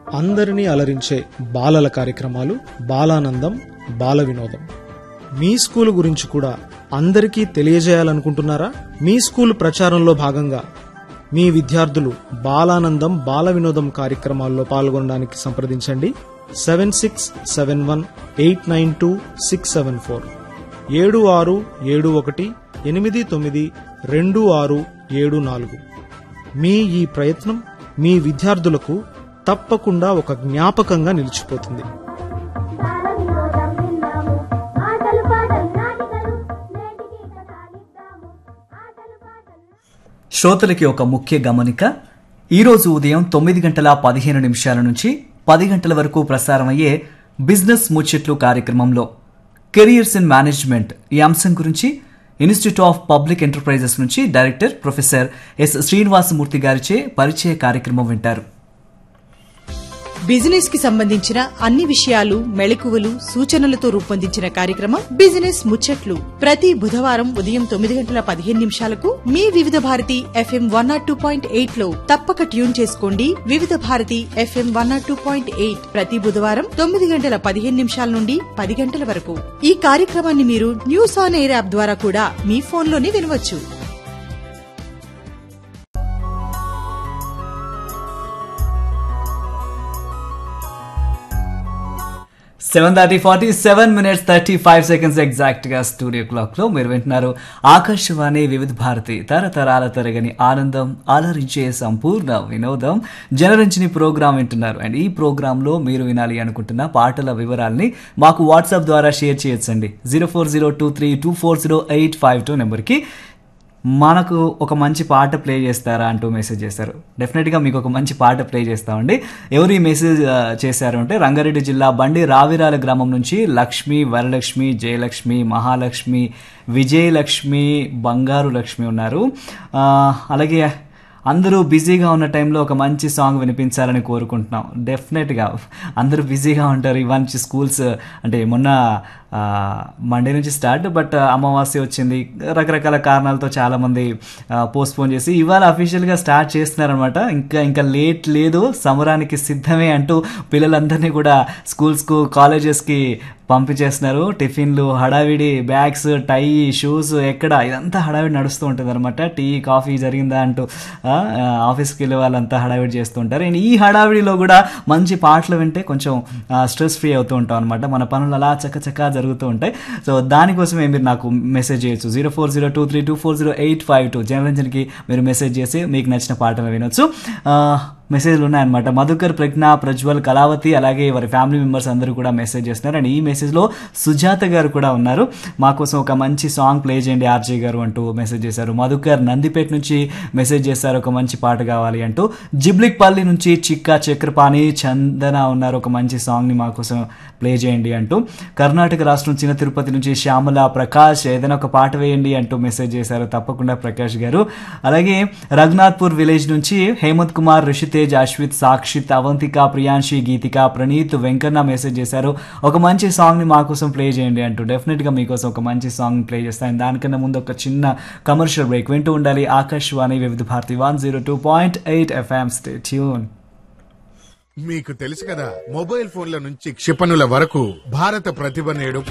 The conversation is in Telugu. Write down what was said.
అందరినీ అలరించే బాలల కార్యక్రమాలు బాలానందం బాల వినోదం మీ స్కూల్ గురించి కూడా అందరికీ తెలియజేయాలనుకుంటున్నారా మీ స్కూల్ ప్రచారంలో భాగంగా మీ విద్యార్థులు బాలానందం బాల వినోదం కార్యక్రమాల్లో పాల్గొనడానికి సంప్రదించండి seven six seven one eight nine two six seven four ఏడు ఆరు ఏడు ఒకటి ఎనిమిది తొమ్మిది రెండు ఆరు ఏడు నాలుగు మీ ఈ ప్రయత్నం మీ విద్యార్థులకు తప్పకుండా ఒక జ్ఞాపకంగా నిలిచిపోతుంది బాల వినోదం విన్నాము ఆటలు పాటలు నాటికలు నేటికి కథాలిద్దాము ఆటలు పాటలు శ్రోతలకి ఒక ముఖ్య గమనిక ఈరోజు ఉదయం తొమ్మిది గంటల పదిహేను నిమిషాల నుంచి పది గంటల వరకు ప్రసారమయ్యే బిజినెస్ ముచ్చట్లు కార్యక్రమంలో కెరియర్స్ ఇన్ మేనేజ్మెంట్ ఈ అంశం గురించి ఇన్స్టిట్యూట్ ఆఫ్ పబ్లిక్ ఎంటర్ప్రైజెస్ నుంచి డైరెక్టర్ ప్రొఫెసర్ ఎస్ శ్రీనివాసమూర్తి గారిచే పరిచయ కార్యక్రమం వింటారు బిజినెస్ కి సంబంధించిన అన్ని విషయాలు మెళకువలు సూచనలతో రూపొందించిన కార్యక్రమం బిజినెస్ ముచ్చట్లు ప్రతి బుధవారం ఉదయం తొమ్మిది గంటల పదిహేను నిమిషాలకు మీ Vividh Bharati FM one nought two point eight లో తప్పక ట్యూన్ చేసుకోండి Vividh Bharati FM one nought two point eight ప్రతి బుధవారం తొమ్మిది గంటల పదిహేను నిమిషాల నుండి పది గంటల వరకు ఈ కార్యక్రమాన్ని మీరు న్యూస్ ఆన్ ఎయిర్ యాప్ ద్వారా కూడా మీ ఫోన్లోనే వినవచ్చు seven thirty forty seven minutes thirty five seconds exact గా స్టూడియో క్లాక్ లో మీరు వింటున్నారు ఆకాశవాణి వివిధ భారతి తరతరాల తరగని ఆనందం ఆలరించే సంపూర్ణ వినోదం జనరంజని ప్రోగ్రామ్ వింటున్నారు అండ్ ఈ ప్రోగ్రామ్ లో మీరు వినాలి అనుకుంటున్న పాటల వివరాల్ని మాకు వాట్సాప్ ద్వారా షేర్ చేయొచ్చండి zero four zero two three two four zero eight five two నెంబర్కి మనకు ఒక మంచి పాట ప్లే చేస్తారా అంటూ మెసేజ్ చేశారు డెఫినెట్గా మీకు ఒక మంచి పాట ప్లే చేస్తామండి ఎవరు ఈ మెసేజ్ ఆ, చేశారు అంటే రంగారెడ్డి జిల్లా బండి రావిరాల గ్రామం నుంచి లక్ష్మి వరలక్ష్మి జయలక్ష్మి మహాలక్ష్మి విజయలక్ష్మి బంగారు లక్ష్మి ఉన్నారు ఆ, అలాగే అందరూ బిజీగా ఉన్న టైంలో ఒక మంచి సాంగ్ వినిపించాలని కోరుకుంటున్నాం డెఫినెట్గా అందరూ బిజీగా ఉంటారు ఇవాళ స్కూల్స్ అంటే మొన్న మండే నుంచి స్టార్ట్ బట్ అమావాస్య వచ్చింది రకరకాల కారణాలతో చాలామంది పోస్ట్పోన్ చేసి ఇవాళ అఫీషియల్గా స్టార్ట్ చేస్తున్నారనమాట ఇంకా ఇంకా లేట్ లేదు సమరానికి సిద్ధమే అంటూ పిల్లలందరినీ కూడా స్కూల్స్కు కాలేజెస్కి పంపించేస్తున్నారు టిఫిన్లు హడావిడి బ్యాగ్స్ టై షూస్ ఎక్కడ ఇదంతా హడావిడి నడుస్తూ ఉంటుంది అనమాట టీ కాఫీ జరిగిందా అంటూ ఆ, ఆ, ఆఫీస్కి వెళ్ళే వాళ్ళంతా హడావిడి చేస్తూ ఉంటారు అండ్ ఈ హడావిడిలో కూడా మంచి పాటలు వింటే కొంచెం స్ట్రెస్ ఫ్రీ అవుతూ ఉంటాం అనమాట మన పనులు అలా చక్కచక్క జరుగుతూ ఉంటాయి సో దానికోసమే మీరు నాకు మెసేజ్ చేయొచ్చు zero four zero two three two four zero eight five two జనరంజన్కి మీరు మెసేజ్ చేసి మీకు నచ్చిన పాటలు వినొచ్చు ఆ, మెసేజ్లు ఉన్నాయన్నమాట మధుకర్ ప్రజ్ఞ ప్రజ్వల్ కళావతి అలాగే వారి ఫ్యామిలీ మెంబర్స్ అందరూ కూడా మెసేజ్ చేస్తున్నారు అండ్ ఈ మెసేజ్లో సుజాత గారు కూడా ఉన్నారు మా కోసం ఒక మంచి సాంగ్ ప్లే చేయండి ఆర్జే గారు అంటూ మెసేజ్ చేశారు మధుకర్ నందిపేట నుంచి మెసేజ్ చేశారు ఒక మంచి పాట కావాలి అంటూ జిబ్లిక్పల్లి నుంచి చిక్క చక్రపాణి చందన ఉన్నారు ఒక మంచి సాంగ్ని మా కోసం ప్లే చేయండి అంటూ కర్ణాటక రాష్ట్రం చిన్న తిరుపతి నుంచి శ్యామల ప్రకాష్ ఏదైనా ఒక పాట వేయండి అంటూ మెసేజ్ చేశారు తప్పకుండా ప్రకాష్ గారు అలాగే రఘునాథ్పూర్ విలేజ్ నుంచి హేమంత్ కుమార్ రిషితేజ్ అశ్విత్ సాక్షిత్ అవంతిక ప్రియాంశి గీతిక ప్రణీత్ వెంకన్న మెసేజ్ చేశారు ఒక మంచి సాంగ్ ని మా కోసం ప్లే చేయండి అంటూ డెఫినెట్ గా మీకోసం ఒక మంచి సాంగ్ ప్లే చేస్తాను దానికన్నా ముందు ఒక చిన్న కమర్షియల్ బ్రేక్ వింటూ ఉండాలి Akashvani Vividh Bharati one zero two point eight FM stay tune మీకు తెలుసు కదా మొబైల్ ఫోన్ల నుంచి క్షిపణుల వరకు భారత ప్రతిభ నేడు